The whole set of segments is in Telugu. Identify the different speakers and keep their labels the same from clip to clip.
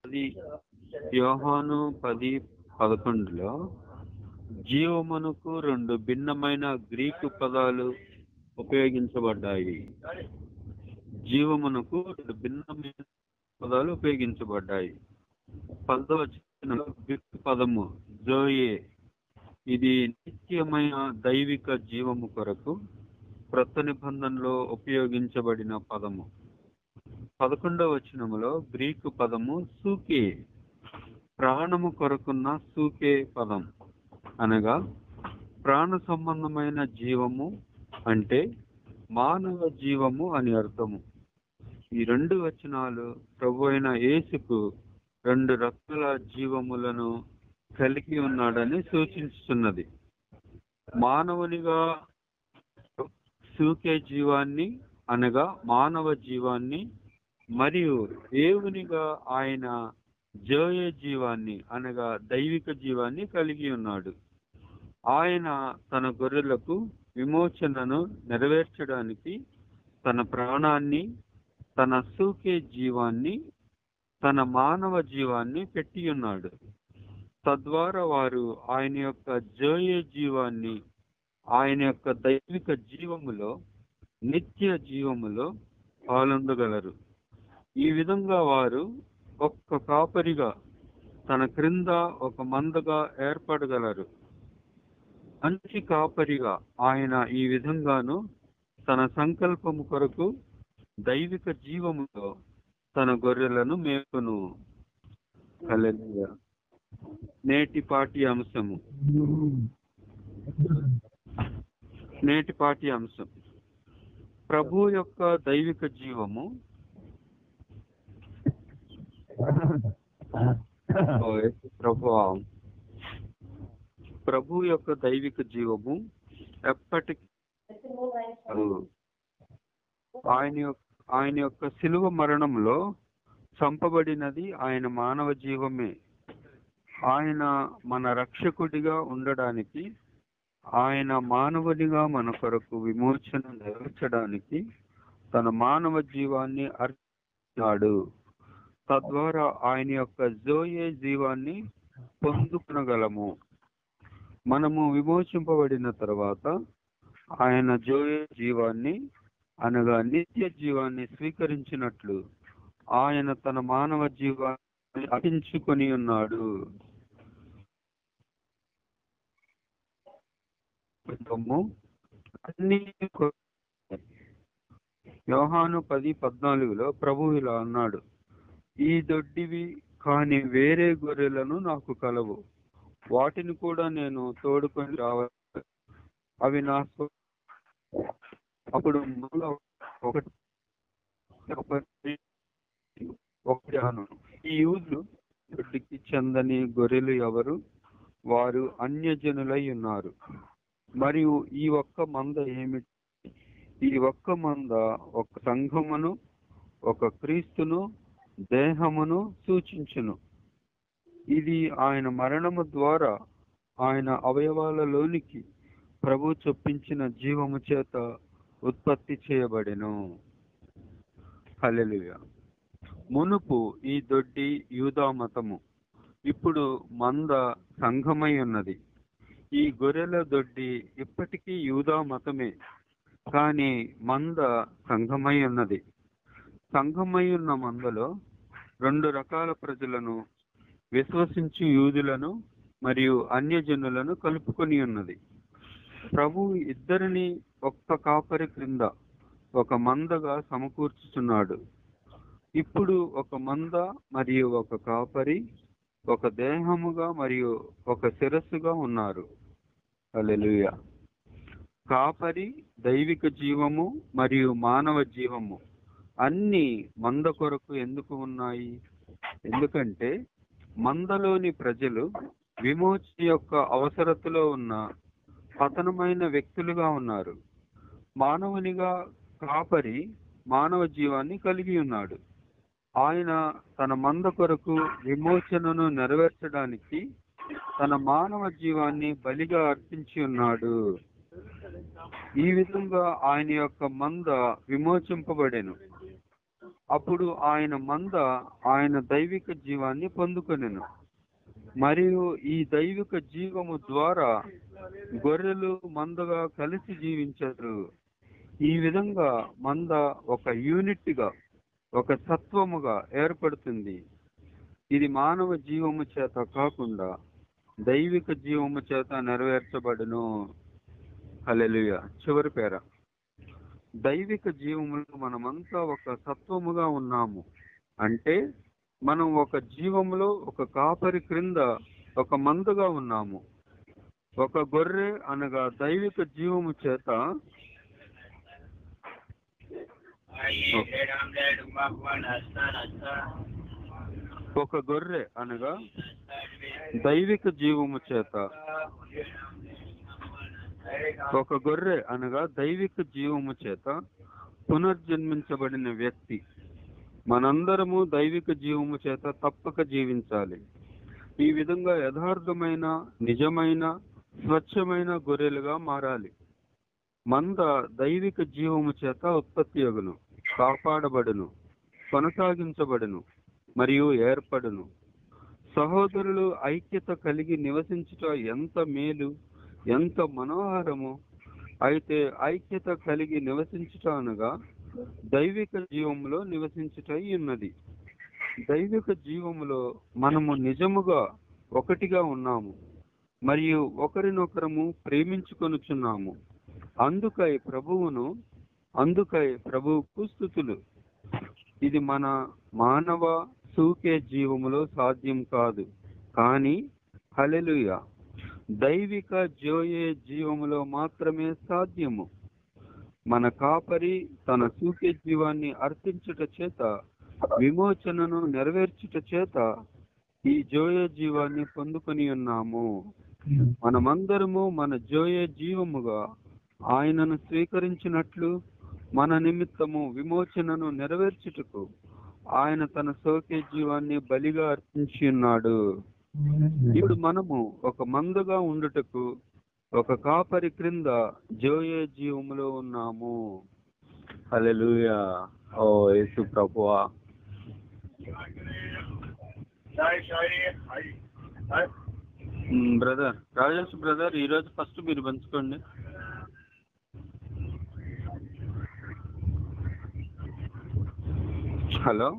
Speaker 1: పది యోహాను పది పదకొండులో జీవమునకు రెండు భిన్నమైన గ్రీకు పదాలు ఉపయోగించబడ్డాయి జీవమునకు రెండు భిన్నమైన పదాలు ఉపయోగించబడ్డాయి పదవచనంలో గ్రీకు పదము జోయే ఇది నిత్యమైన దైవిక జీవము కొరకు క్రొత్త నిబంధనలో ఉపయోగించబడిన పదము పదకొండవ వచనములో గ్రీకు పదము సూకే ప్రాణము కొరకున్న సూకే పదం అనగా ప్రాణ సంబంధమైన జీవము అంటే మానవ జీవము అని అర్థము ఈ రెండు వచనాలు ప్రభు అయిన యేసుకు రెండు రకాల జీవములను కలిగి ఉన్నాడని సూచించుతున్నది మానవునిగా సూకే జీవాన్ని అనగా మానవ జీవాన్ని మరియు దేవునిగా ఆయన జోయ జీవాన్ని అనగా దైవిక జీవాన్ని కలిగి ఉన్నాడు ఆయన తన గొర్రెలకు విమోచనను నెరవేర్చడానికి తన ప్రాణాన్ని తన సూకే జీవాన్ని తన మానవ జీవాన్ని పెట్టి ఉన్నాడు తద్వారా వారు ఆయన యొక్క జోయ జీవాన్ని ఆయన యొక్క దైవిక జీవములో నిత్య జీవములో పాల్గొనగలరు ఈ విధంగా వారు ఒక్క కాపరిగా తన క్రింద ఒక మందగా ఏర్పడగలరు మంచి కాపరిగా ఆయన ఈ విధంగాను తన సంకల్పము కొరకు దైవిక జీవములో తన గొర్రెలను మేపును హల్లెలూయా. నేటి పాటి అంశము నేటి పాటి అంశం ప్రభు యొక్క దైవిక జీవము ఓ యేసు ప్రభువా ప్రభు యొక్క దైవిక జీవము ఎప్పటికీ ఆయన యొక్క ఆయన యొక్క శిలువ మరణంలో చంపబడినది ఆయన మానవ జీవమే ఆయన మన రక్షకుడిగా ఉండడానికి ఆయన మానవునిగా మన కొరకు విమోచన నెరవేర్చడానికి తన మానవ జీవాన్ని అర్పించాడు తద్వారా ఆయన యొక్క జోయే జీవాన్ని పొందుకునగలము మనము విమోచింపబడిన తర్వాత ఆయన జోయే జీవాన్ని అనగా నిత్య జీవాన్ని స్వీకరించినట్లు ఆయన తన మానవ జీవాన్ని అర్పించుకొని ఉన్నాడు కుటుంబము అన్ని కొ- యోహాను పది పద్నాలుగులో ప్రభు ఇలా అన్నాడు ఈ దొడ్డివి కాని వేరే గొర్రెలను నాకు కలవు వాటిని కూడా నేను తోడుకొని రావాలి అవి నా స్వ- అప్పుడు మరలా ఒకటి ఒకటి ఒకటి అను ఈ యూదులు దొడ్డికి చెందని గొర్రెలు ఎవరు వారు అన్యజనులై ఉన్నారు మరియు ఈ ఒక్క మంద ఏమిటి ఈ ఒక్క మంద ఒక సంఘమును ఒక క్రీస్తును దేహమును సూచించును ఇది ఆయన మరణము ద్వారా ఆయన అవయవాలలోనికి ప్రభు చొప్పించిన జీవము చేత ఉత్పత్తి చేయబడెను హల్లెలూయా మునుపు ఈ దొడ్డి యూదా మతము ఇప్పుడు మంద సంఘమై ఉన్నది ఈ గొర్రెల దొడ్డి ఇప్పటికీ యూదా మతమే కానీ మంద సంఘమై ఉన్నది సంఘమై ఉన్న మందలో రెండు రకాల ప్రజలను విశ్వసించు యూదులను మరియు అన్యజనులను కలుపుకొని ఉన్నది ప్రభు ఇద్దరిని ఒక్క కాపరి క్రింద ఒక మందగా సమకూర్చుచున్నాడు ఇప్పుడు ఒక మంద మరియు ఒక కాపరి ఒక దేహముగా మరియు ఒక శిరస్సుగా ఉన్నారు హల్లెలూయా కాపరి దైవిక జీవము మరియు మానవ జీవము అన్ని మంద కొరకు ఎందుకు ఉన్నాయి ఎందుకంటే మందలోని ప్రజలు విమోచన యొక్క అవసరతలో ఉన్న పతనమైన వ్యక్తులుగా ఉన్నారు మానవునిగా కాపరి మానవ జీవాన్ని కలిగి ఉన్నాడు ఆయన తన మంద కొరకు విమోచనను నెరవేర్చడానికి తన మానవ జీవాన్ని బలిగా అర్పించి ఉన్నాడు ఈ విధంగా ఆయన యొక్క మంద విమోచింపబడెను అప్పుడు ఆయన మంద ఆయన దైవిక జీవాన్ని పొందుకొనెను మరియు ఈ దైవిక జీవము ద్వారా గొర్రెలు మందగా కలిసి జీవించారు ఈ విధంగా మంద ఒక యూనిట్ గా ఒక సత్వముగా ఏర్పడుతుంది ఇది మానవ జీవము చేత కాకుండా దైవిక జీవము చేత నెరవేర్చబడును హల్లెలూయా చివరి పేర దైవిక జీవములో మనమంతా ఒక సత్వముగా ఉన్నాము అంటే మనం ఒక జీవములో ఒక కాపరి క్రింద ఒక మందుగా ఉన్నాము ఒక గొర్రె అనగా దైవిక జీవము చేత ఒక గొర్రె అనగా దైవిక జీవము చేత ఒక గొర్రె అనగా దైవిక జీవము చేత పునర్జన్మించబడిన వ్యక్తి మనందరము దైవిక జీవము చేత తప్పక జీవించాలి ఈ విధంగా యథార్థమైన నిజమైన స్వచ్ఛమైన గొర్రెలుగా మారాలి మంద దైవిక జీవము చేత ఉత్పత్తి అగును కాపాడబడును కొనసాగించబడును మరియు ఏర్పడును సహోదరులు ఐక్యత కలిగి నివసించుట ఎంత మేలు ఎంత మనోహరము అయితే ఐక్యత కలిగి నివసించుట అనగా దైవిక జీవములో నివసించుటై ఉన్నది దైవిక జీవములో మనము నిజముగా ఒకటిగా ఉన్నాము మరియు ఒకరినొకరము ప్రేమించుకొనుచున్నాము అందుకై ప్రభువును అందుకై ప్రభువుకు స్థుతులు ఇది మన మానవ సూకే జీవములో సాధ్యం కాదు కానీ హలెలుయ దైవిక జోయే జీవములో మాత్రమే సాధ్యము మన కాపరి తన సూకే జీవాన్ని అర్పించుట చేత విమోచనను నెరవేర్చుట చేత ఈ జోయే జీవాన్ని పొందుకొని ఉన్నాము మనమందరము మన జోయే జీవముగా ఆయనను స్వీకరించినట్లు మన నిమిత్తము విమోచనను నెరవేర్చుటకు ఆయన తన సోకే జీవాన్ని బలిగా అర్పించి ఉన్నాడు ఇప్పుడు మనము ఒక మందుగా ఉండుటకు ఒక కాపరి క్రింద జోయే జీవములో ఉన్నాము హల్లెలూయా ఓ యేసు ప్రభువా బ్రదర్ రాజేష్ బ్రదర్ ఈ రోజు ఫస్ట్ మీరు పంచుకోండి హలో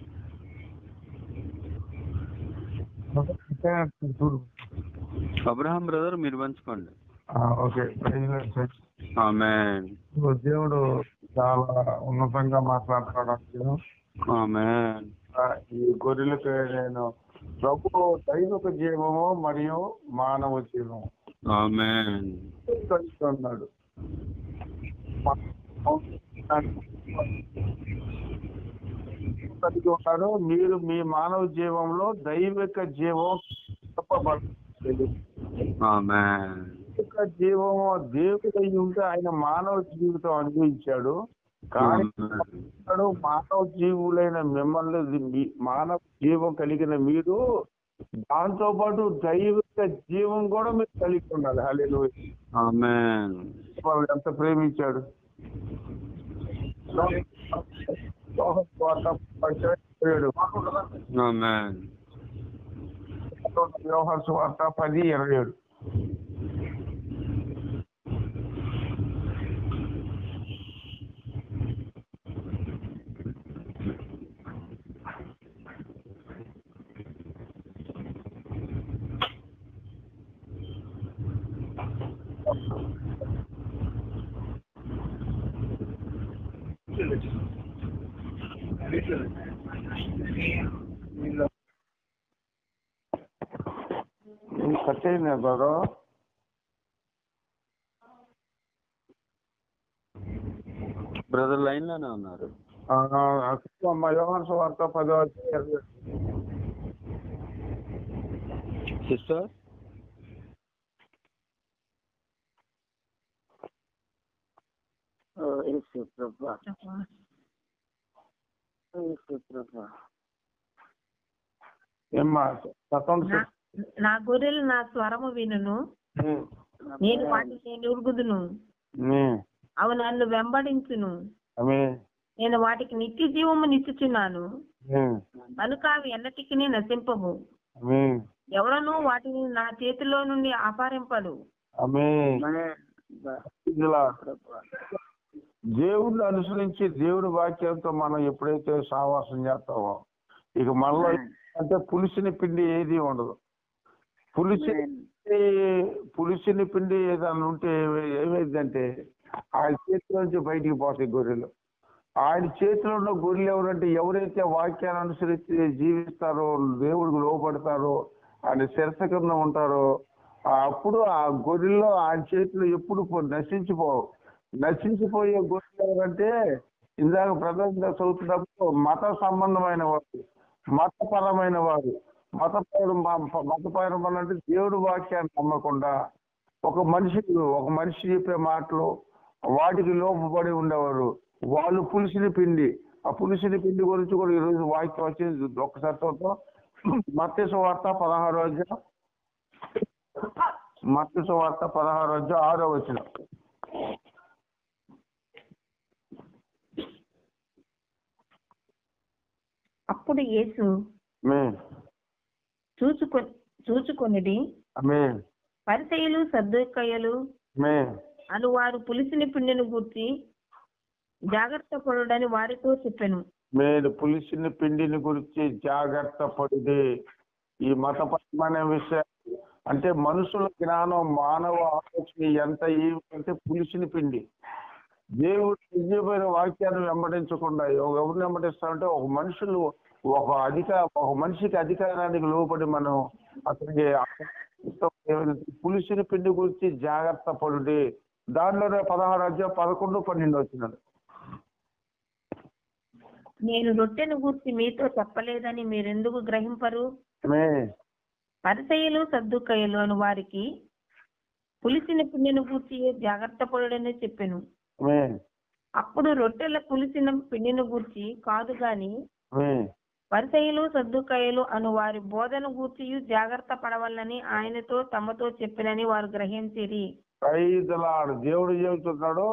Speaker 2: చూడు
Speaker 1: అబ్రహాం బ్రదర్ మీరు పంచుకోండి
Speaker 2: ఆ, okay praise lord sir.
Speaker 1: Amen
Speaker 2: ఇప్పుడు దేవుడు చాలా ఉన్నతంగా మాట్లాడుతున్నాడు
Speaker 1: ఆమెన్
Speaker 2: ఆ, ఈ గొర్రెలకు నేను ప్రభు దైవిక జీవము మరియు మానవ జీవము
Speaker 1: ఆమెన్
Speaker 2: కలిగి ఉన్నాడు కలిగి ఉన్నారు మీరు మీ మానవ జీవంలో దైవిక జీవం చెప్పబడుతుంది
Speaker 1: ఆమెన్
Speaker 2: దైవిక జీవము దేవుడు అయి ఉంటే ఆయన మానవ జీవితం అనుభవించాడు కానీ అతడు మానవ జీవులైన మిమ్మల్ని ఇది మీ- మానవ జీవం కలిగిన మీరు దాంతో పాటు దైవిక జీవం కూడా మీరు కలిగి ఉండాలి హలో
Speaker 1: ఆమెన్
Speaker 2: ఎంత ప్రేమించాడు ఏడు.
Speaker 1: ఆమెన్
Speaker 2: వ్యవహార సువార్త పది ఇరవై ఏడు కట్ అయింది బాగా
Speaker 1: బ్రదర్ లైన్ లోనే ఉన్నారు
Speaker 2: వ్యవహార సువార్త పదో ఇరవై ఏడు.
Speaker 1: సిస్టర్
Speaker 3: యేసు ప్రభా యేసు ప్రభా
Speaker 2: ఏమ్మా చెప్పండి
Speaker 4: నా- నా గొర్రెలు నా స్వరము వినును నేను వాటిని ఎరుగుదును అవి నన్ను వెంబడించును
Speaker 2: ఆమె
Speaker 4: నేను వాటికి నిత్య జీవము నిచ్చుచున్నాను
Speaker 2: ఆమేన్.
Speaker 4: కనుక అవి ఎన్నటికి నశింపవు
Speaker 2: ఆమేన్.
Speaker 4: ఎవడను వాటిని నా చేతిలో నుండి అపహరింపడు
Speaker 2: ఆమేన్.
Speaker 3: ఆమేన్.
Speaker 2: ఇలా
Speaker 3: ప్రభా
Speaker 2: దేవుడిని అనుసరించి దేవుడి వాక్యంతో మనం ఎప్పుడైతే సావాసం చేస్తామో ఇక మనలో అంటే పులిసిన పిండి ఏది ఉండదు పులిసి
Speaker 3: ఆమేన్.
Speaker 2: పులిసిన పిండి ఏదైనా ఉంటే ఏమై- ఏమైందంటే ఆయన చేతిలో నుంచి బయటికి పోతాయి గొర్రెలు ఆయన చేతిలో ఉన్న గొర్రెలు ఎవరంటే ఎవరైతే వాక్యాన్ని అనుసరించి జీవిస్తారో దేవుడికి లోపడతారో ఆయన శిరస కింద ఉంటారో ఆ అప్పుడు ఆ గొర్రెల్లో ఆయన చేతిలో ఎప్పుడు పో- నశించిపోవు నశించిపోయే గొర్రెలు ఎవరంటే ఇందాక ప్రధానంగా చదువుతున్నప్పుడు మత సంబంధమైన వారు మతపరమైన వారు మతపరం మతపరం అంటే దేవుడి వాక్యాన్ని నమ్మకుండా ఒక మనిషికి ఒక మనిషి చెప్పే మాటలు వాటికి లోపబడి ఉండేవారు వాళ్ళు పులిసిన పిండి ఆ పులిసిన పిండి గురించి కూడా ఈరోజు వాక్యం వచ్చింది ఒక్కసారి చూద్దాం మత్స్య వార్త పదహారు అధ్యాయం మత్స్య వార్త పదహారు అధ్యాయం ఆరో వచ్చిన
Speaker 4: అప్పుడు యేసు
Speaker 2: మే
Speaker 4: చూచుకొ చూచుకొనిది
Speaker 2: మే
Speaker 4: పరిసయులు సర్దుకయ్యలు
Speaker 2: మే
Speaker 4: అను వారు పులిసిన పిండిని గూర్చి జాగ్రత్త పడుడని వారితో చెప్పాను
Speaker 2: మీరు పులిసిన పిండిని గురించి జాగ్రత్త పడితే ఈ మతపరమైన విషయం అంటే మనుషుల జ్ఞానం మానవ ఆలోచన ఎంత ఏమిటంటే పులిసిన పిండి దేవుడు నిజమైన వాక్యాన్ని వెంబడించకుండా ఎవరిని వెంబడిస్తారంటే ఒక మనుషులు ఒక అధిక ఒక మనిషికి అధికారానికి లోబడి మనం అతనికి పులిసిన పిండి గురించి జాగ్రత్త పడుడి దానిలోనే పదహారు అధ్యాయం పదకొండు పన్నెండు వచ్చినాడు
Speaker 4: నేను రొట్టెను గూర్చి మీతో చెప్పలేదని మీరెందుకు గ్రహింపరు
Speaker 2: మే
Speaker 4: పరిసయులు సర్దుకయ్యలు అని వారికి పులిసిన పిండిని గూర్చి జాగ్రత్త పడుడని చెప్పాను
Speaker 2: మే
Speaker 4: అప్పుడు రొట్టెల పులిసిన పిండిని గూర్చి కాదు గాని
Speaker 2: మే
Speaker 4: పరిసయులు సర్దుకాయలు అను వారి బోధన గూర్చి జాగ్రత్త పడవలని ఆయనతో తమతో చెప్పినని వారు గ్రహించిరి
Speaker 2: ఐదులాడు దేవుడు చెబుతున్నాడు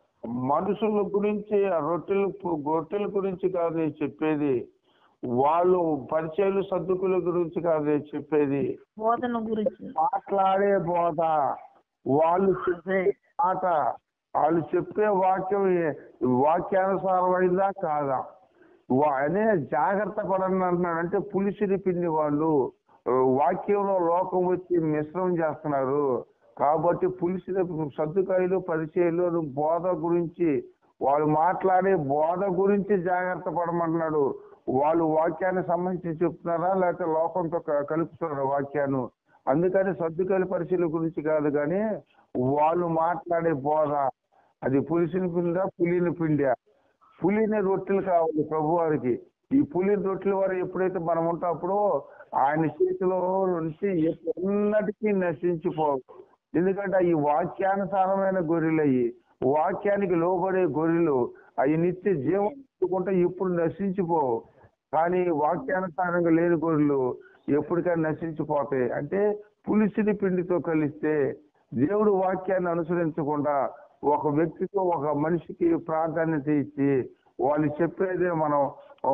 Speaker 2: మనుషుల గురించి ఆ రొట్టెలు రొట్టెల గురించి కాదు నేను చెప్పేది వాళ్ళు పరిచయాలు సర్దుకుల గురించి కాదు నేను చెప్పేది
Speaker 4: బోధన గురించి
Speaker 2: మాట్లాడే బోధ వాళ్ళు చెప్పే మాట వాళ్ళు చెప్పే వాక్యం ఏ- వాక్యానుసారమైందా కాదా వా- అనే జాగ్రత్త పడని అంటున్నాడు అంటే పులిసిరి పిండి వాళ్ళు ఆ, వాక్యంలో లోకం వచ్చి మిశ్రమం చేస్తున్నారు కాబట్టి పులిసిన సర్దుకాయలు పరిచయాలు బోధ గురించి వాళ్ళు మాట్లాడే బోధ గురించి జాగ్రత్త పడమంటున్నాడు వాళ్ళు వాక్యాన్ని సంబంధించి చెప్తున్నారా లేకపోతే లోకంతో క- కలుపుతున్నారా వాక్యాన్ని అందుకని సర్దుకాయల పరిశీలన గురించి కాదు కానీ వాళ్ళు మాట్లాడే బోధ అది పులిసిన పిండా పులిన పిండా పులిని రొట్టెలు కావాలి ప్రభు వారికి ఈ పులిని రొట్టెల వారు ఎప్పుడైతే మనం ఉంటాప్పుడు ఆయన చేతిలో నుంచి ఎన్నటికీ నశించిపోవు ఎందుకంటే ఈ వాక్యానుసారమైన గొర్రెలు అయ్యి వాక్యానికి లోబడే గొర్రెలు అవి నిత్య జీవం పెట్టుకుంటే ఇప్పుడు నశించిపోవు కానీ వాక్యానుసారంగా లేని గొర్రెలు ఎప్పటికైనా నశించిపోతాయి అంటే పులిసిని పిండితో కలిస్తే దేవుడు వాక్యాన్ని అనుసరించకుండా ఒక వ్యక్తితో ఒక మనిషికి ప్రాధాన్యత ఇచ్చి వాళ్ళు చెప్పేదే మనం ఆ,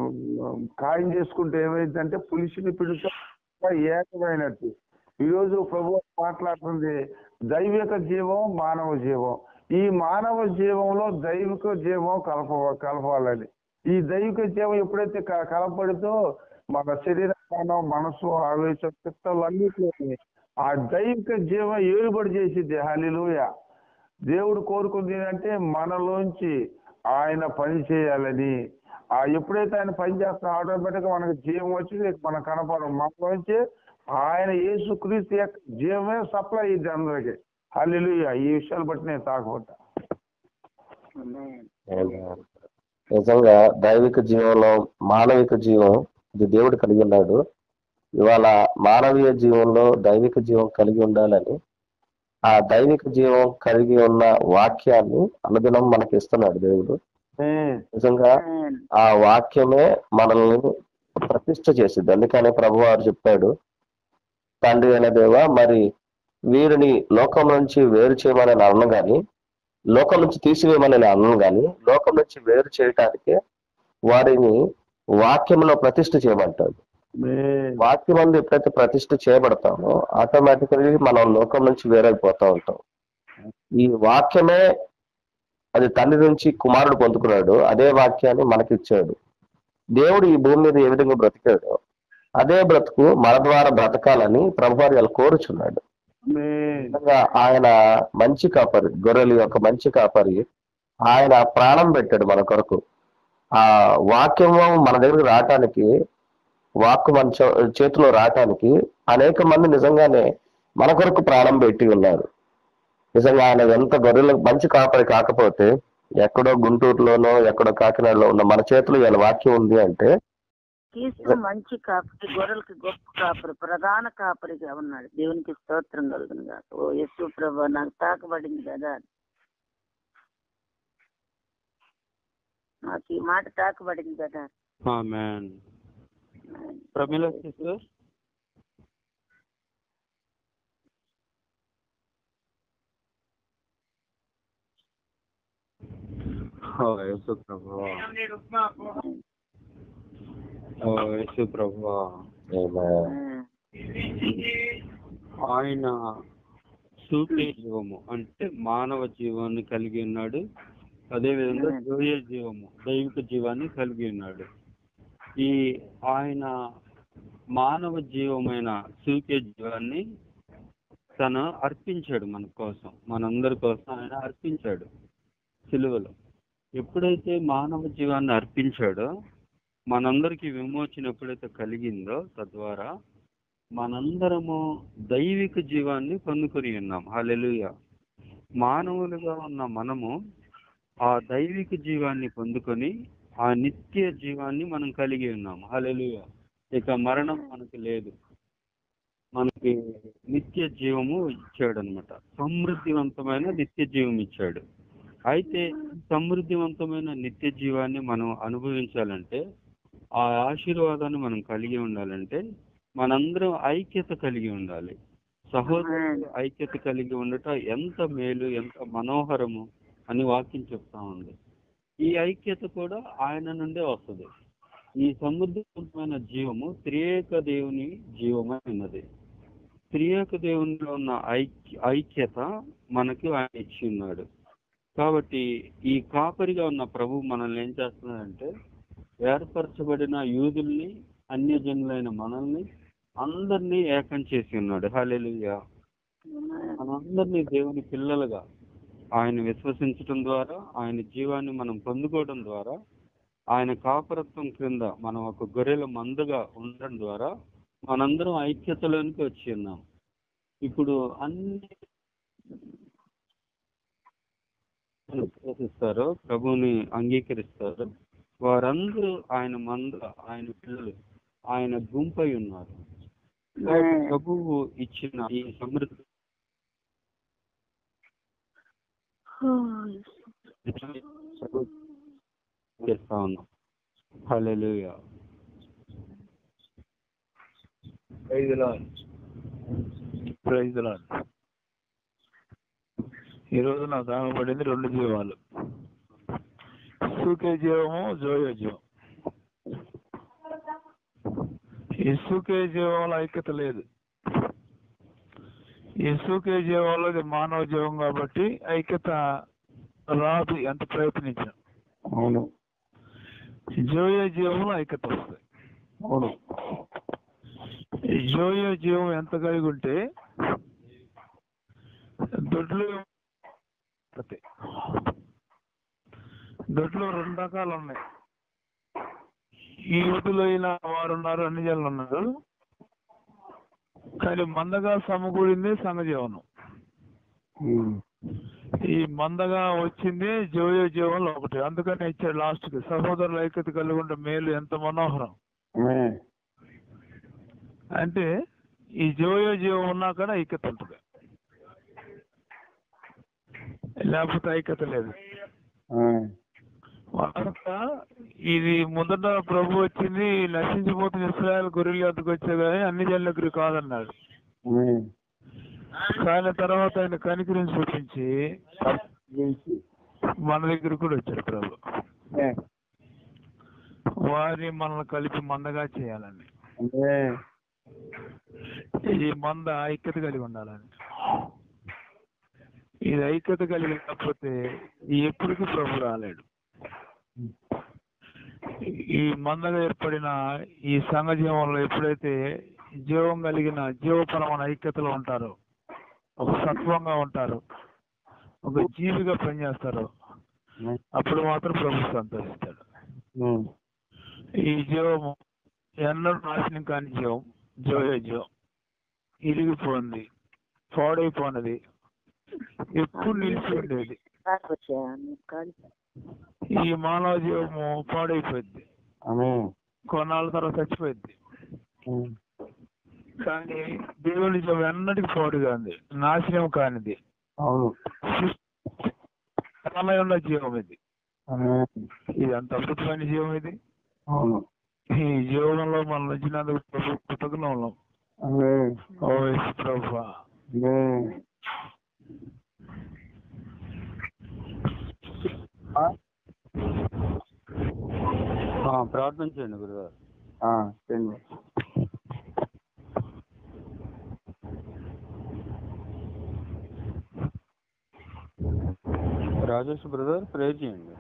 Speaker 2: ఖాయం చేసుకుంటే ఏమైందంటే పులిసిని పిండితో ఏకమైనట్టు ఈరోజు ప్రభు మాట్లాడుతుంది దైవిక జీవం మానవ జీవం ఈ మానవ జీవంలో దైవిక జీవం కలప కలపాలని ఈ దైవిక జీవం ఎప్పుడైతే క- కలపడితో మన శరీర ప్రాణం మనసు ఆవేశం చిత్తాలు అన్నింటిలోని ఆ దైవిక జీవం ఏలుబడి చేసింది హలిలోయ దేవుడు కోరుకుంది ఏంటంటే మనలోంచి ఆయన పని చేయాలని ఆ ఎప్పుడైతే ఆయన పని చేస్తా ఆటోమేటిక్ మనకు జీవం వచ్చి మనం కనపడం మనలోంచి ఆయన యేసు క్రీస్తు యొక్క జీవమే సప్లై అయ్యింది అందరికి హల్లెలూయా ఈ విషయాలు బట్టి నేను తాకబడ్డా
Speaker 3: ఆమేన్.
Speaker 5: నిజంగా దైవిక జీవంలో మానవిక జీవం ఇది దేవుడు కలిగి ఉన్నాడు ఇవాళ మానవీయ జీవంలో దైవిక జీవం కలిగి ఉండాలని ఆ దైవిక జీవం కలిగి ఉన్న వాక్యాన్ని అనుదినం మనకి ఇస్తున్నాడు దేవుడు
Speaker 2: ఆమేన్.
Speaker 5: నిజంగా
Speaker 3: ఆమేన్.
Speaker 5: ఆ వాక్యమే మనల్ని ప్రతిష్ట చేసింది అందుకనే ప్రభు వారు చెప్పాడు తండ్రి అయిన దేవ మరి వీరిని లోకం నుంచి వేరు చేయమని నేను అన్ను గాని లోకం నుంచి తీసివేయమని నేను అన్నాను కానీ లోకం నుంచి వేరు చేయటానికి వారిని వాక్యంలో ప్రతిష్ఠ చేయమంటాడు
Speaker 2: ఆమేన్.
Speaker 5: వాక్యం అందు ఎప్పుడైతే ప్రతిష్ఠ చేయబడతామో ఆటోమేటికల్లీ మనం లోకం నుంచి వేరైపోతా ఉంటాం ఈ వాక్యమే అది తండ్రి నుంచి కుమారుడు పొందుకున్నాడు అదే వాక్యాన్ని మనకి ఇచ్చాడు దేవుడు ఈ భూమి మీద ఏ విధంగా బ్రతికాడు అదే బ్రతుకు మన ద్వారా బ్రతకాలని ప్రభువారు ఇలా కోరుచున్నాడు
Speaker 2: ఆమేన్.
Speaker 5: నిజంగా ఆయన మంచి కాపరి గొర్రెల యొక్క మంచి కాపరి ఆయన ప్రాణం పెట్టాడు మన కొరకు ఆ వాక్యము మన దగ్గరకు రావటానికి వాక్కు మన చే- చేతిలో రావటానికి అనేక మంది నిజంగానే మన కొరకు ప్రాణం పెట్టి ఉన్నారు నిజంగా ఆయన ఎంత గొర్రెల మంచి కాపరి కాకపోతే ఎక్కడో గుంటూరులోనో ఎక్కడో కాకినాడలో ఉన్న మన చేతిలో ఇలా వాక్యం ఉంది అంటే
Speaker 3: క్రీస్తు మంచి కాపరి గొర్రెలకి గొప్ప కాపరి ప్రధాన కాపరిగా ఉన్నాడు దేవునికి స్తోత్రం కలుగును గాక ఓ యేసు ప్రభు నాకు తాకబడింది కదా నాకు ఈ మాట తాకబడింది కదా
Speaker 1: ఆమెన్ ప్రమిళ సిస్టర్ ఓ యేసు ప్రభువా ఓ యేసు ప్రభువా
Speaker 5: Amen.
Speaker 1: ఆయన సూపే జీవము అంటే మానవ జీవాన్ని కలిగి ఉన్నాడు అదే విధంగా జోయ జీవము దైవిక జీవాన్ని కలిగి ఉన్నాడు ఈ ఆయన మానవ జీవమైన సూకే జీవాన్ని తను అర్పించాడు మన కోసం మనందరి కోసం ఆయన అర్పించాడు సిలువలో ఎప్పుడైతే మానవ జీవాన్ని అర్పించాడో మనందరికి విమోచన ఎప్పుడైతే కలిగిందో తద్వారా మనందరము దైవిక జీవాన్ని పొందుకొని ఉన్నాం హల్లెలూయ మానవులుగా ఉన్న మనము ఆ దైవిక జీవాన్ని పొందుకొని ఆ నిత్య జీవాన్ని మనం కలిగి ఉన్నాం హల్లెలూయ ఇక మరణం మనకి లేదు మనకి నిత్య జీవము ఇచ్చాడు అనమాట సమృద్ధివంతమైన నిత్య జీవం ఇచ్చాడు అయితే సమృద్ధివంతమైన నిత్య జీవాన్ని మనం అనుభవించాలంటే ఆ ఆశీర్వాదాన్ని మనం కలిగి ఉండాలంటే మనందరం ఐక్యత కలిగి ఉండాలి సహోదరులు ఐక్యత కలిగి ఉండట ఎంత మేలు ఎంత మనోహరము అని వాక్యం చెప్తా ఉంది ఈ ఐక్యత కూడా ఆయన నుండే వస్తుంది ఈ సమృద్ధివంతమైన జీవము త్రియేక దేవుని జీవమై ఉన్నది త్రియేక దేవునిలో ఉన్న ఐక్య ఐక్యత మనకి ఆయన ఇచ్చి ఉన్నాడు కాబట్టి ఈ కాపరిగా ఉన్న ప్రభు మనల్ని ఏం చేస్తున్నాడంటే ఏర్పరచబడిన యూదుల్ని అన్యజనులైన మనల్ని అందరినీ ఏకం చేసి ఉన్నాడు హల్లెలూయా మనందరినీ దేవుని పిల్లలుగా ఆయన విశ్వసించడం ద్వారా ఆయన జీవాన్ని మనం పొందుకోవడం ద్వారా ఆయన కాపరత్వం క్రింద మనం ఒక గొర్రెల మందగా ఉండడం ద్వారా మనందరం ఐక్యతలోనికి వచ్చి ఉన్నాం ఇప్పుడు అన్ని విశ్వసిస్తారో ప్రభువుని అంగీకరిస్తారో వారందరూ ఆయన మంద ఆయన పిల్లలు ఆయన గుంపై ఉన్నారు కాబట్టి ప్రభువు ఇచ్చిన ఈ సమృద్ధి చేస్తా ఉన్నాం hallelujah
Speaker 6: praise lord praise lord ఈ రోజు నాకు తాగబడింది రెండు జీవాలు సూకే జీవము జోయో జీవం ఈ సూకే జీవంలో ఐక్యత లేదు ఈ సూకే జీవంలో ఇది మానవ జీవం కాబట్టి ఐక్యత రాదు ఎంత ప్రయత్నించాం
Speaker 2: అవును
Speaker 6: జోయో జీవంలో ఐక్యత వస్తుంది
Speaker 2: అవును
Speaker 6: ఈ జోయో జీవం ఎంత కలిగి ఉంటే దొడ్లు పడతాయి. దొడ్లు రెండు రకాలు ఉన్నాయి ఈ యువతులైన వారు ఉన్నారు అన్ని జనులు ఉన్నారు కానీ మందగా సమకూడింది సంఘజీవనం
Speaker 2: ఉమ్.
Speaker 6: ఈ మందగా వచ్చింది జోయో జీవంలో ఒకటి అందుకని ఇచ్చాడు లాస్ట్ కి సహోదరుల ఐక్యత కలిగి ఉండే మేలు ఎంత మనోహరం
Speaker 2: ఆమేన్.
Speaker 6: అంటే ఈ జోయో జీవం ఉన్నా కూడా ఐక్యత ఉంటుంది లేకపోతే ఐక్యత లేదు
Speaker 2: ఆమేన్.
Speaker 6: వార్త ఇది ముందట ప్రభు వచ్చింది నశించిపోతున్న ఇస్రాయల్ గొర్రెల వద్దకు వచ్చే కానీ అన్ని జనులకు కాదన్నాడు
Speaker 2: ఆమేన్.
Speaker 6: కానీ తర్వాత ఆయన కనికరిని చూపించి
Speaker 2: చేసి
Speaker 6: మన దగ్గర కూడా వచ్చాడు ప్రభు
Speaker 2: ఏ,
Speaker 6: వారిని మనల్ని కలిపి మందగా చేయాలని
Speaker 2: ఏ,
Speaker 6: ఈ మంద ఐక్యత కలిగి ఉండాలని ఇది ఐక్యత కలిగి లేకపోతే ఎప్పటికీ ప్రభు రాలేడు ఈ మందగా ఏర్పడిన ఈ సంఘ జీవంలో ఎప్పుడైతే జీవం కలిగిన జీవపరమైన ఐక్యతలో ఉంటారో ఒక సత్వంగా ఉంటారు ఒక జీవిగా పనిచేస్తారు అప్పుడు మాత్రం ప్రభు సంతోషిస్తాడు
Speaker 2: ఉమ్,
Speaker 6: ఈ జీవము ఎన్నడూ నాశనం కాని జీవం జోయ జీవం ఇరిగిపోయింది పాడైపోయినది ఎప్పుడు నిలిచి ఉండేది
Speaker 3: వచ్చాను కాదు
Speaker 6: ఈ మానవ జీవము పాడైపోయింది
Speaker 2: ఆమేన్.
Speaker 6: కొన్నాళ్ళ తర్వాత చచ్చిపోయింది
Speaker 2: ఉమ్,
Speaker 6: కానీ దేవుని జీవం ఎన్నటికి పాడు కాంది నాశనం కానిది
Speaker 2: అవును
Speaker 6: తనలో ఉన్న జీవం ఇది
Speaker 2: ఆమేన్.
Speaker 6: ఇది అంత అద్భుతమైన జీవం ఇది
Speaker 2: అవును
Speaker 6: ఈ జీవనంలో మనం వచ్చినందుకు ప్రభు కృతజ్ఞతలు
Speaker 2: ఆమేన్.
Speaker 6: ఓ యేసు ప్రభువా
Speaker 2: ఆమేన్. ఆ,
Speaker 1: ఆ, ప్రార్థన చేయండి గురుగారు
Speaker 2: ఆ, చేయండి.
Speaker 1: రాజేష్ బ్రదర్ ప్రేర్ చేయండి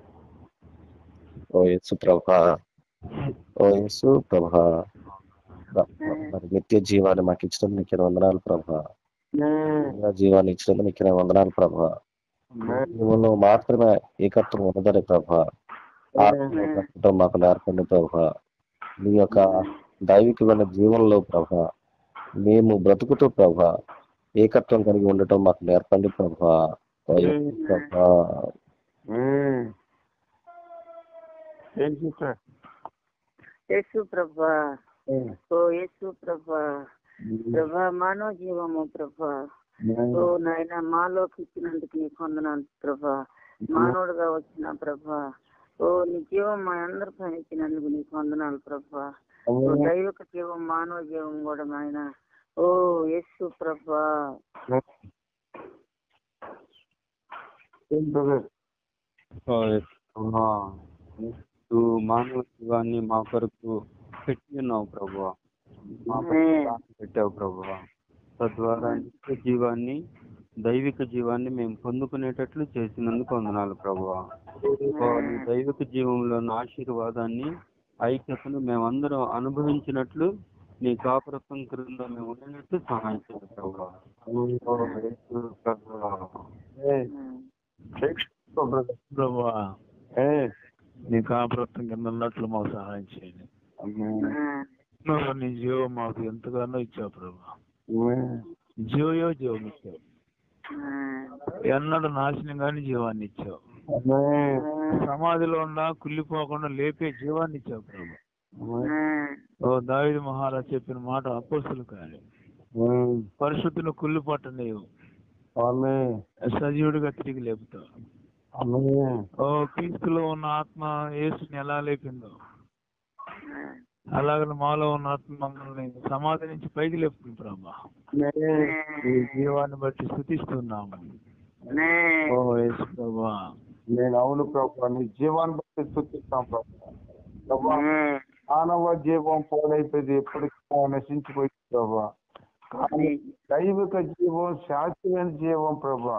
Speaker 5: ఓ యేసు ప్రభా ఓ యేసు ప్రభా మరి నిత్య జీవాన్ని మాకు ఇచ్చినందుకు నీకు వందనాలు ప్రభా
Speaker 2: ఆమేన్.
Speaker 5: నిత్య జీవాన్ని ఇచ్చినందుకు నీకు వందనాలు ప్రభా
Speaker 2: ఆమేన్.
Speaker 5: నువ్వు మాత్రమే ఏకత్వం ఉన్నదని ప్రభా ఆత్మ ఏకత్వం మాకు నేర్పండి ప్రభా నీ యొక్క దైవికమైన జీవనంలో ప్రభా మేము బ్రతుకుతూ ప్రభా ఏకత్వం కలిగి ఉండటం మాకు నేర్పండి ప్రభా ఓ యేసు ప్రభా
Speaker 2: ఆమేన్. ఏం సిస్టర్
Speaker 3: యేసు ప్రభా
Speaker 2: ఆమేన్.
Speaker 3: ఓ యేసు ప్రభా ప్రభా మానవ జీవము ప్రభా ఓ నాయన మాలోకి ఇచ్చినందుకు నీకు వందనాలు ప్రభా మానవుడుగా వచ్చిన ప్రభా ఓ నీ జీవం మా అందరి పైన ఇచ్చినందుకు నీకు వందనాలు ప్రభా ఓ
Speaker 2: ఆమేన్.
Speaker 3: దైవిక జీవం మానవ జీవం కూడా నాయన ఓ యేసు ప్రభా
Speaker 2: ఏం బ్రదర్
Speaker 1: ఆ, ఆ, నువ్వు మానవ జీవాన్ని మా కొరకు పెట్టి ఉన్నావు ప్రభు మా కొరకు పెట్టావు ప్రభు తద్వారా నిత్య జీవాన్ని దైవిక జీవాన్ని మేము పొందుకునేటట్లు చేసినందుకు వందనాలు ప్రభు దైవిక జీవంలో ఉన్న ఆశీర్వాదాన్ని ఐక్యతను మేమందరం అనుభవించినట్లు నీ కాపురత్వం క్రింద మేము ఉండినట్లు సహాయం చేయండి ప్రభు ఓ యేసు ప్రభువా.
Speaker 2: ఏయ్, చేయించుకో బ్రదర్
Speaker 6: ప్రభా
Speaker 2: ఏయ్,
Speaker 6: నీ కాపురత్వం కింద ఉన్నట్లు మాకు సహాయం చేయండి
Speaker 2: ఆమేన్.
Speaker 6: నువ్వు నీ జీవం మాకు ఎంతగానో ఇచ్చావు ప్రభా
Speaker 2: ఆమేన్.
Speaker 6: జీవయో జీవం ఇచ్చావు ఎన్నడూ నాశనం కాని జీవాన్ని ఇచ్చావు
Speaker 2: ఆమేన్.
Speaker 6: సమాధిలో ఉన్న కుళ్ళిపోకుండా లేపే జీవాన్ని ఇచ్చావు ప్రభు
Speaker 2: ఆమేన్.
Speaker 6: ఓ దావిది మహారాజ్ చెప్పిన మాట అపోస్తులు కానీ
Speaker 2: ఆమేన్.
Speaker 6: పరిశుద్ధులు కుళ్ళి పట్టనేవు
Speaker 2: ఆమేన్.
Speaker 6: సజీవుడిగా తిరిగి లేపుతావు
Speaker 2: ఆమేన్.
Speaker 6: ఓ క్రీస్తులో ఉన్న ఆత్మ యేసుని ఎలా లేపిందో అలాగే మాలో ఉన్న ఆత్మ మమ్మల్ని సమాధి నుంచి పైకి లేపుతుంది ప్రభా
Speaker 2: ఆమేన్.
Speaker 6: ఈ జీవాన్ని బట్టి స్థుతిస్తున్నాము ఓ యేసు ప్రభా
Speaker 2: నేను అవును ప్రభా నీ జీవాన్ని బట్టి స్థుతిస్తాం ప్రభా ప్రభా మానవ జీవం పోలైపోయింది ఎప్పటికీ నశించిపోయింది ప్రభా కానీ దైవిక జీవం శాశ్వత జీవం ప్రభా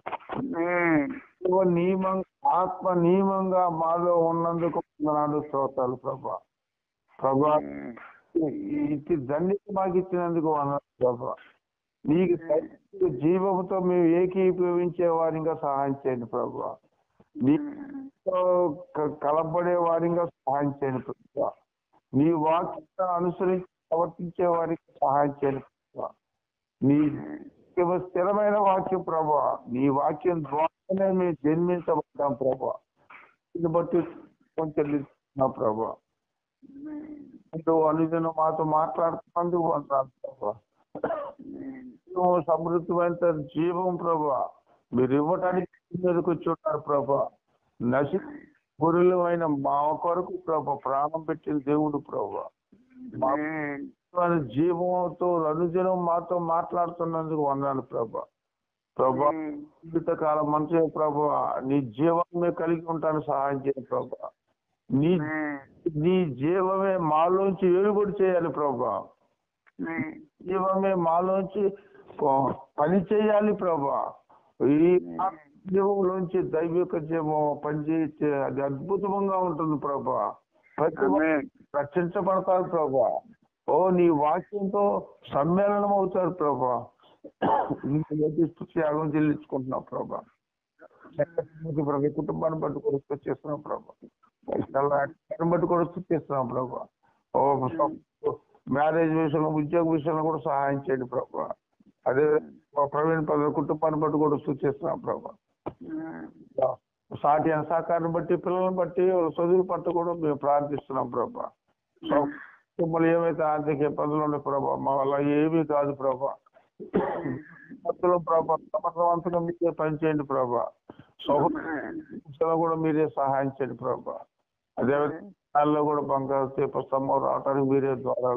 Speaker 2: జీవ నియమం ఆత్మ నియమంగా మాలో ఉన్నందుకు వందనాలు స్తోత్రాలు ప్రభా ప్రభా ఇచ్చి దండికి మాకు ఇచ్చినందుకు వందనాలు ప్రభా నీకు దైవిక జీవంతో మేము ఏకీభవించే వారిగా సహాయం చేయండి ప్రభా నీతో క- కలపడే వారిగా సహాయం చేయండి ప్రభా నీ వాక్యం అనుసరించి ప్రవర్తించే వారికి సహాయం చేయండి ప్రభా నీ కేవలం స్థిరమైన వాక్యం ప్రభా నీ వాక్యం ద్వారానే మేము జన్మించబడ్డాం ప్రభా దీన్ని బట్టి చెల్లిస్తున్నా ప్రభా నువ్వు అనుదిన మాతో మాట్లాడుతున్నందుకు వందనాలు ప్రభా నువ్వు సమృద్ధమైన జీవం ప్రభా మీరు ఇవ్వటానికి మీదకి వచ్చి ఉన్నారు ప్రభా నశి గురులు అయిన మా కొరకు ప్రభా ప్రాణం పెట్టిన దేవుడు ప్రభా మా వారి జీవంతో అనుదినం మాతో మాట్లాడుతున్నందుకు వందనాలు ప్రభా ప్రభా
Speaker 3: ఉమ్.
Speaker 2: జీవితకాలం మంచిగా ప్రభు నీ జీవమే కలిగి ఉంటాను సహాయం చేయండి ప్రభు నీ
Speaker 3: ఉమ్.
Speaker 2: నీ జీవమే మాలోంచి వెలుగుడు చేయాలి ప్రభా
Speaker 3: ఉమ్.
Speaker 2: జీవమే మాలోంచి ప- పని చేయాలి ప్రభా ఈ జీవంలోంచి దైవిక జీవం పనిచేస్తే అది అద్భుతంగా ఉంటుంది ప్రభా ప్రతి ఒక్కరు
Speaker 3: ఆమేన్.
Speaker 2: రక్షించబడతారు ప్రభా ఓ నీ వాక్యంతో సమ్మేళనం అవుతారు ప్రభా నీకు త్యాగం చెల్లించుకుంటున్నావు ప్రభా నీకు ప్రభు ఈ కుటుంబాన్ని బట్టి కూడా చేస్తున్నాం ప్రభా పిల్లల్ని బట్టి కూడా చేస్తున్నాం ప్రభా ఓ మ్యారేజ్ విషయంలో ఉద్యోగ విషయంలో కూడా సహాయం చేయండి ప్రభా అదే మా ప్రవీణ్ పద కుటుంబాన్ని బట్టి కూడా సూచిస్తున్నాం ప్రభా
Speaker 3: ఉమ్.
Speaker 2: సాటి అయిన సహకారాన్ని బట్టి పిల్లల్ని బట్టి వాళ్ళ చదువుల పట్ల కూడా మేము ప్రార్థిస్తున్నాం ప్రభా సో కుటుంబాలు ఏమైతే ఆర్థిక ఇబ్బందులు ఉన్నాయి ప్రభా మా వల్ల ఏమీ కాదు ప్రభా భక్తులు ప్రభా సమర్థవంతంగా మీరే పనిచేయండి ప్రభా సౌకర్యం కూడా మీరే సహాయం చేయండి ప్రభా అదేవిధంగా కూడా బంగారు చేప స్తంభం రావడానికి మీరే ద్వారా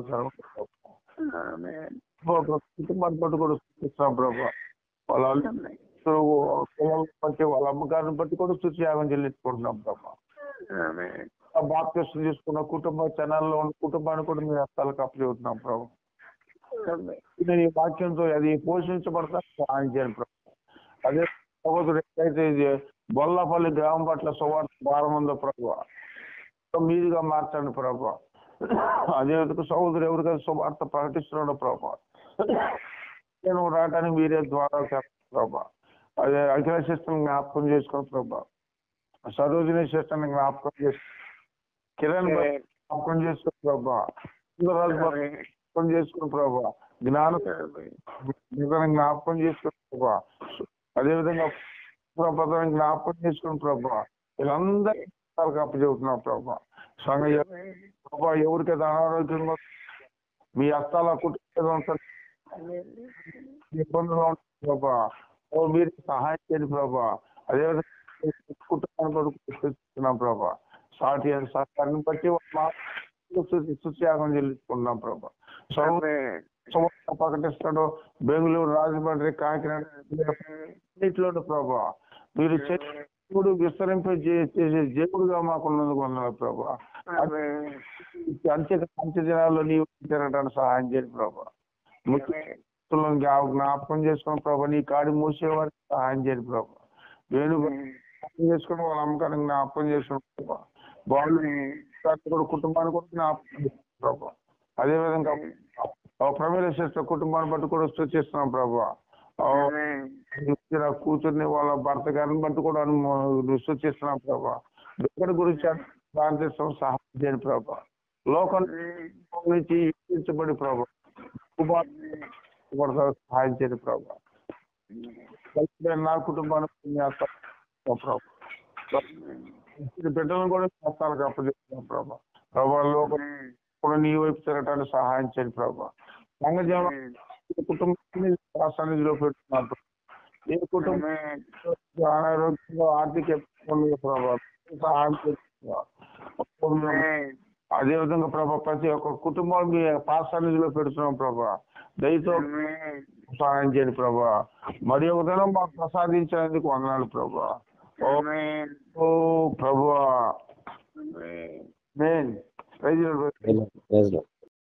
Speaker 3: ఆమేన్.
Speaker 2: కుటుంబాన్ని బట్టి కూడా సూచిస్తున్నాం ప్రభా వాళ్ళ
Speaker 3: ఆమేన్.
Speaker 2: పిల్లల్ని బట్టి వాళ్ళ అమ్మగారిని బట్టి కూడా సుత్యాగం చెల్లించుకుంటున్నాం ప్రభా
Speaker 3: ఆమేన్.
Speaker 2: ఆ బాప్తిస్టులు తీసుకున్న కుటుంబ జనాల్లో ఉన్న కుటుంబాన్ని కూడా మీ హస్తాలకు అప్పచెబుతున్నాం ప్రభు
Speaker 3: ఆమేన్.
Speaker 2: నేను ఈ వాక్యంతో అది పోషించబడతా సహాయం చేయండి ప్రభు అదే సహోదరు ఎక్కడైతే ఇది బొల్లపల్లి గ్రామం పట్ల సువార్త భారం ఉందో ప్రభు మీదుగా మార్చండి ప్రభు అదే విధంగా సహోదరు ఎవరికైతే సువార్త ప్రకటిస్తున్నాడో ప్రభు నేను రావడానికి మీరే ద్వారా చేస్తారు ప్రభా అదే అఖిల సిస్టమ్ జ్ఞాపకం చేసుకుని ప్రభా సరోజిని సిస్టమ్ జ్ఞాపకం చేసుకో కిరణ్ భట్ జ్ఞాపకం చేసుకుని ప్రభా సుందరరాజు భట్ జ్ఞాపకం చేసుకుని ప్రభా జ్ఞాన నిజాన్ని జ్ఞాపకం చేసుకుని ప్రభా అదేవిధంగా పదాన్ని జ్ఞాపకం చేసుకుని ప్రభా వీళ్ళందరికీ అప్పచెబుతున్నాం ప్రభా సంఘ ప్రభా ఎవరికైతే అనారోగ్యంగా మీ హస్తాల కుటుంబం ఇబ్బందులు ఉంటుంది ప్రభా ఓ మీరు సహాయం చేయండి ప్రభా అదేవిధంగా కుటుంబాన్ని కొడుకున్నాం ప్రభా సాటి అయిన సహకారాన్ని బట్టి సుత్యాగం చెల్లించుకుంటున్నాం ప్రభా సంవత్సరం ప్రకటిస్తాడు బెంగళూరు రాజమండ్రి కాకినాడ అన్నింటిలోనూ ప్రభా మీరు దేవుడు విస్తరింప చేసే దేవుడుగా మాకున్నందుకు వందనాలు ప్రభా అంత్య అంత్య దినాల్లో నీవు తిరగడానికి సహాయం చేయండి ప్రభా ముఖ్య భక్తులను జ్ఞా- జ్ఞాపకం చేసుకున్న ప్రభా నీ కాడి మూసేవారికి సహాయం చేయండి ప్రభా వేణు జ్ఞాపకం చేసుకుని వాళ్ళ అమ్మకాన్ని జ్ఞాపకం చేసుకున్న ప్రభా వాళ్ళు కూడా కుటుంబాన్ని కూడా జ్ఞాపకం చేసుకున్న ప్రభా అదేవిధంగా ఆ ప్రమేల సిస్టర్ కుటుంబాన్ని బట్టి కూడా సూచిస్తున్నాం ప్రభా ఆ ఇచ్చిన కూతుర్ని వాళ్ళ భర్త గారిని బట్టి కూడా అను- సూచిస్తున్నాం ప్రభా ఎక్కడి గురించి ప్రార్థిస్తాం సహాయం చేయండి ప్రభా లోకం నుంచి విడిపించబడి ప్రభా కుమార్ సహాయం చేయండి ప్రభా కలిసి నా కుటుంబానికి మీ హస్తాలకు ప్రభా ఈ బిడ్డలను కూడా మీ హస్తాలకు అప్పచెప్తున్నాం ప్రభా ప్రభా లోకం కూడా నీ వైపు తిరగటానికి సహాయం చేయండి ప్రభా సంఘ జీవన కుటుంబాన్ని ఆ సన్నిధిలో పెట్టుకున్నాను ప్రభా. ఏ కుటుంబం అనారోగ్యంగా ఆర్థిక ఇబ్బందులు ఉంది ప్రభా సహాయం చేయండి ప్రభా. అదే విధంగా ప్రభా ప్రతి ఒక్క కుటుంబం మీ పాస్ సన్నిధిలో పెడుతున్నాం ప్రభా దయతో సహాయం చేయండి ప్రభా మరి ఒక దినం మాకు ప్రసాదించినందుకు వందనాలు ప్రభా ఓ ఓ ప్రభువా మెయిన్
Speaker 5: Praise the Lord.